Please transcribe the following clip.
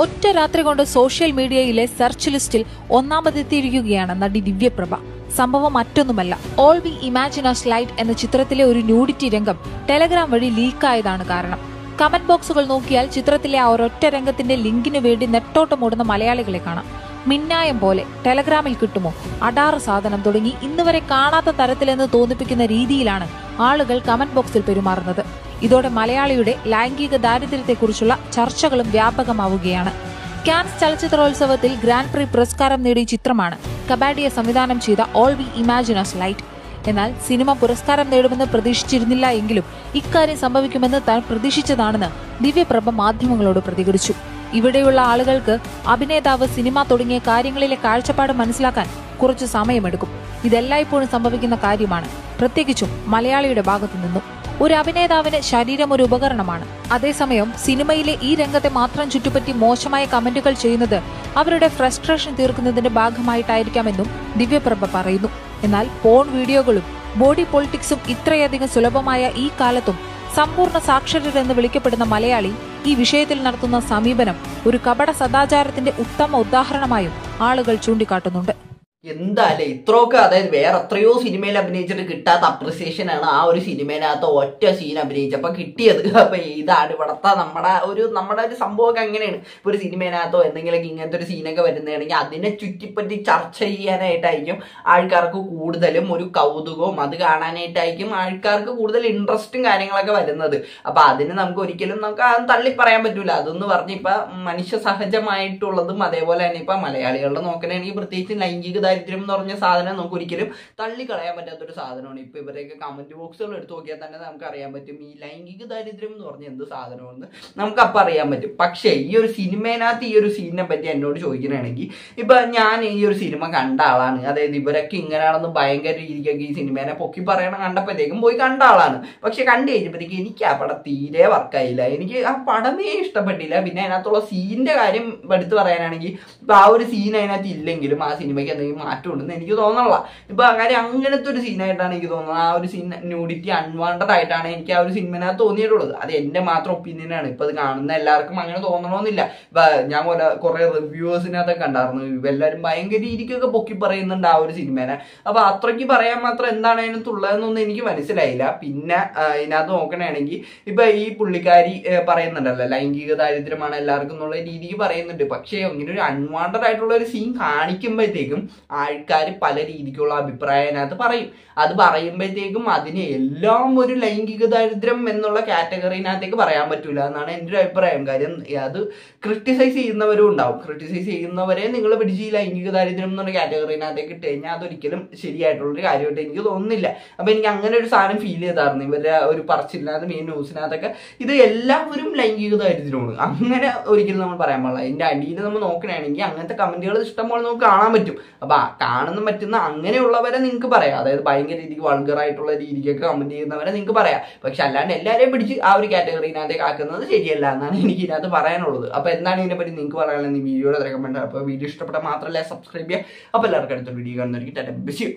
ഒറ്റ രാത്രി കൊണ്ട് സോഷ്യൽ മീഡിയയിലെ സെർച്ച് ലിസ്റ്റിൽ ഒന്നാമതെത്തിയിരിക്കുകയാണ് നടി ദിവ്യപ്രഭ സംഭവം മറ്റൊന്നുമല്ല all we imagine as light എന്ന ചിത്രത്തിലെ ഒരു ന്യൂഡിറ്റി രംഗം ടെലഗ്രാം വഴി ലീക്കായതാണ് കാരണം കമന്റ് ബോക്സുകൾ നോക്കിയാൽ ചിത്രത്തിലെ ആ ഒരൊറ്റ രംഗത്തിന്റെ ലിങ്കിനു വേണ്ടി നെട്ടോട്ടമോടുന്ന മലയാളികളെ കാണാം മിന്നായം പോലെ ടെലഗ്രാമിൽ കിട്ടുമോ അടാറ് സാധനം തുടങ്ങി ഇന്നുവരെ കാണാത്ത തരത്തിലെന്ന് തോന്നിപ്പിക്കുന്ന രീതിയിലാണ് ആളുകൾ കമന്റ് ബോക്സിൽ പെരുമാറുന്നത് ഇതോടെ മലയാളിയുടെ ലൈംഗിക ദാരിദ്ര്യത്തെക്കുറിച്ചുള്ള ചർച്ചകളും വ്യാപകമാവുകയാണ് കാൻസ് ചലച്ചിത്രോത്സവത്തിൽ ഗ്രാൻഡ് പ്രി പുരസ്കാരം നേടിയ ചിത്രമാണ് കബാഡിയെ സംവിധാനം ചെയ്ത ഓൾ വി ഇമാജിനസ് ലൈറ്റ് എന്നാൽ സിനിമ പുരസ്കാരം നേടുമെന്ന് പ്രതീക്ഷിച്ചിരുന്നില്ല എങ്കിലും ഇക്കാര്യം സംഭവിക്കുമെന്ന് താൻ പ്രതീക്ഷിച്ചതാണെന്ന് ദിവ്യപ്രഭ മാധ്യമങ്ങളോട് പ്രതികരിച്ചു ഇവിടെയുള്ള ആളുകൾക്ക് അഭിനേതാവ് സിനിമ തുടങ്ങിയ കാര്യങ്ങളിലെ കാഴ്ചപ്പാട് മനസ്സിലാക്കാൻ കുറച്ചു സമയമെടുക്കും ഇതെല്ലായ്പ്പോഴും സംഭവിക്കുന്ന കാര്യമാണ് പ്രത്യേകിച്ചും മലയാളിയുടെ ഭാഗത്തു നിന്നും ഒരു അഭിനേതാവിന് ശരീരം ഒരു ഉപകരണമാണ് അതേസമയം സിനിമയിലെ ഈ രംഗത്തെ മാത്രം ചുറ്റുപറ്റി മോശമായ കമന്റുകൾ ചെയ്യുന്നത് അവരുടെ ഫ്രസ്ട്രേഷൻ തീർക്കുന്നതിന്റെ ഭാഗമായിട്ടായിരിക്കാമെന്നും ദിവ്യപ്രഭ പറയുന്നു എന്നാൽ പോൺ വീഡിയോകളും ബോഡി പൊളിറ്റിക്സും ഇത്രയധികം സുലഭമായ ഈ കാലത്തും സമ്പൂർണ്ണ സാക്ഷരരെന്ന് വിളിക്കപ്പെടുന്ന മലയാളി ഈ വിഷയത്തിൽ നടത്തുന്ന സമീപനം ഒരു കപട സദാചാരത്തിന്റെ ഉത്തമ ഉദാഹരണമായും ആളുകൾ ചൂണ്ടിക്കാട്ടുന്നുണ്ട് എന്താല്ലേ ഇത്രയൊക്കെ അതായത് വേറെ എത്രയോ സിനിമയിൽ അഭിനയിച്ചിട്ട് കിട്ടാത്ത അപ്രിസിയേഷൻ ആണ് ആ ഒരു സിനിമയിനകത്ത് ഒറ്റ സീൻ അഭിനയിച്ചപ്പോ കിട്ടിയത് അപ്പൊ ഇതാണ് ഇവിടത്തെ നമ്മുടെ ഒരു നമ്മുടെ ഒരു സംഭവമൊക്കെ അങ്ങനെയാണ് ഇപ്പൊ ഒരു സിനിമയിനകത്തോ എന്തെങ്കിലുമൊക്കെ ഇങ്ങനത്തെ ഒരു സീനൊക്കെ വരുന്നതാണെങ്കിൽ അതിനെ ചുറ്റിപ്പറ്റി ചർച്ച ചെയ്യാനായിട്ടായിരിക്കും ആൾക്കാർക്ക് കൂടുതലും ഒരു കൗതുകവും അത് കാണാനായിട്ടായിരിക്കും ആൾക്കാർക്ക് കൂടുതൽ ഇൻട്രസ്റ്റും കാര്യങ്ങളൊക്കെ വരുന്നത് അപ്പൊ അതിന് നമുക്ക് ഒരിക്കലും നമുക്ക് അത് തള്ളി പറയാൻ പറ്റൂല അതെന്ന് പറഞ്ഞ ഇപ്പൊ മനുഷ്യ സഹജമായിട്ടുള്ളതും അതേപോലെ തന്നെ ഇപ്പൊ മലയാളികളുടെ നോക്കണമെങ്കിൽ പ്രത്യേകിച്ച് ലൈംഗിക ദാരിദ്ര്യം എന്ന് പറഞ്ഞ സാധനം നമുക്ക് ഒരിക്കലും തള്ളി കളയാൻ പറ്റാത്തൊരു സാധനമാണ് ഇപ്പൊ ഇവരെയൊക്കെ കമന്റ് ബോക്സുകൾ എടുത്ത് നോക്കിയാൽ തന്നെ നമുക്ക് അറിയാൻ പറ്റും ഈ ലൈംഗിക ദാരിദ്ര്യം എന്ന് പറഞ്ഞ എന്ത് സാധനമെന്ന് നമുക്ക് അപ്പം അറിയാൻ പറ്റും പക്ഷേ ഈ ഒരു സിനിമേനകത്ത് ഈ ഒരു സീനിനെ പറ്റി എന്നോട് ചോദിക്കുകയാണെങ്കിൽ ഇപ്പൊ ഞാൻ ഈ ഒരു സിനിമ കണ്ട ആളാണ് അതായത് ഇവരൊക്കെ ഇങ്ങനെയാണെന്ന് ഭയങ്കര രീതിക്കൊക്കെ ഈ സിനിമേനെ പൊക്കി പറയണം കണ്ടപ്പോഴത്തേക്കും പോയി കണ്ട ആളാണ് പക്ഷെ കണ്ടു കഴിഞ്ഞപ്പോഴത്തേക്ക് എനിക്ക് ആ പടം തീരെ വർക്കായില്ല എനിക്ക് ആ പടമേ ഇഷ്ടപ്പെട്ടില്ല പിന്നെ അതിനകത്തുള്ള സീനിന്റെ കാര്യം എടുത്ത് പറയാനാണെങ്കിൽ ഇപ്പൊ ആ ഒരു സീൻ അതിനകത്ത് ഇല്ലെങ്കിലും ആ സിനിമയ്ക്ക് എന്തെങ്കിലും മാറ്റം ഉണ്ടെന്ന് എനിക്ക് തോന്നണില്ല ഇപ്പൊ ആ കാര്യം അങ്ങനത്തെ ഒരു സീനായിട്ടാണ് എനിക്ക് തോന്നുന്നത് ആ ഒരു സീൻ ന്യൂഡിറ്റി അൺവാണ്ടഡ് ആയിട്ടാണ് എനിക്ക് ആ ഒരു സിനിമനകത്ത് തോന്നിയിട്ടുള്ളത് അത് എന്റെ മാത്രം ഒപ്പീനിയൻ ആണ് ഇപ്പൊ അത് കാണുന്ന എല്ലാവർക്കും അങ്ങനെ തോന്നണമെന്നില്ല ഇപ്പൊ ഞാൻ പോലെ കുറെ റിവ്യൂവേഴ്സിനകത്തൊക്കെ കണ്ടായിരുന്നു ഇവരെല്ലാവരും ഭയങ്കര രീതിക്കൊക്കെ പൊക്കി പറയുന്നുണ്ട് ആ ഒരു സിനിമേനെ അപ്പൊ അത്രയ്ക്ക് പറയാൻ മാത്രം എന്താണ് അതിനകത്തുള്ളതെന്നൊന്നും എനിക്ക് മനസ്സിലായില്ല പിന്നെ ആ, ഇതിനകത്ത് നോക്കണമെങ്കിൽ ഇപ്പൊ ഈ പുള്ളിക്കാരി ഏ, പറയുന്നുണ്ടല്ലോ ലൈംഗിക ദാരിദ്ര്യമാണ് എല്ലാവർക്കും എന്നുള്ള രീതിക്ക് പറയുന്നുണ്ട് പക്ഷേ ഇങ്ങനെ ഒരു അൺവാണ്ടഡ് ആയിട്ടുള്ള ഒരു സീൻ കാണിക്കുമ്പോഴത്തേക്കും ആൾക്കാർ പല രീതിക്കുള്ള അഭിപ്രായം അതിനകത്ത് പറയും അത് പറയുമ്പോഴത്തേക്കും അതിന് എല്ലാം ഒരു ലൈംഗിക ദാരിദ്ര്യം എന്നുള്ള കാറ്റഗറിനകത്തേക്ക് പറയാൻ പറ്റൂല എന്നാണ് എൻ്റെ ഒരു അഭിപ്രായം കാര്യം അത് ക്രിട്ടിസൈസ് ചെയ്യുന്നവരും ഉണ്ടാവും ക്രിട്ടിസൈസ് ചെയ്യുന്നവരെ നിങ്ങൾ പിടിച്ച് ഈ ലൈംഗിക ദാരിദ്ര്യം എന്നുള്ള കാറ്റഗറിനകത്തേക്ക് ഇട്ട് കഴിഞ്ഞാൽ അതൊരിക്കലും ശരിയായിട്ടുള്ളൊരു കാര്യമായിട്ട് എനിക്ക് തോന്നുന്നില്ല അപ്പൊ എനിക്ക് അങ്ങനെ ഒരു സാധനം ഫീൽ ചെയ്തായിരുന്നു ഇവരുടെ ഒരു പറച്ചിലിനകത്ത് മെയിൻ ന്യൂസിനകത്തൊക്കെ ഇത് എല്ലാവരും ലൈംഗിക ദാരിദ്ര്യമാണ് അങ്ങനെ ഒരിക്കലും നമ്മൾ പറയാൻ പാടില്ല അതിന്റെ അടിയിൽ നമ്മൾ നോക്കണമെങ്കിൽ അങ്ങനത്തെ കമന്റുകൾ ഇഷ്ടംപോലെ നമുക്ക് കാണാൻ പറ്റും അപ്പൊ ആ കാണുന്ന പറ്റുന്ന അങ്ങനെയുള്ളവരെ നിങ്ങൾക്ക് പറയാം അതായത് ഭയങ്കര രീതിക്ക് വൾഗർ ആയിട്ടുള്ള രീതിക്കൊക്കെ കമന്റ് ചെയ്യുന്നവരെ നിങ്ങൾക്ക് പറയാം പക്ഷെ അല്ലാണ്ട് എല്ലാവരെയും പിടിച്ച് ആ ഒരു കാറ്റഗറിനകത്തേക്ക് ആക്കുന്നത് ശരിയല്ല എന്നാണ് എനിക്ക് ഇതിനകത്ത് പറയാനുള്ളത് അപ്പൊ എന്താണ് ഇതിനെപ്പറ്റി നിങ്ങൾക്ക് പറയാനുള്ളത് ഈ വീഡിയോയുടെ റെക്കമെൻഡ് അപ്പോൾ വീഡിയോ ഇഷ്ടപ്പെട്ട മാത്രമല്ല സബ്സ്ക്രൈബ് ചെയ്യുക അപ്പോൾ എല്ലാവർക്കും അടുത്ത വീഡിയോ കാണുന്നവർക്ക് ടാറ്റ ബിസി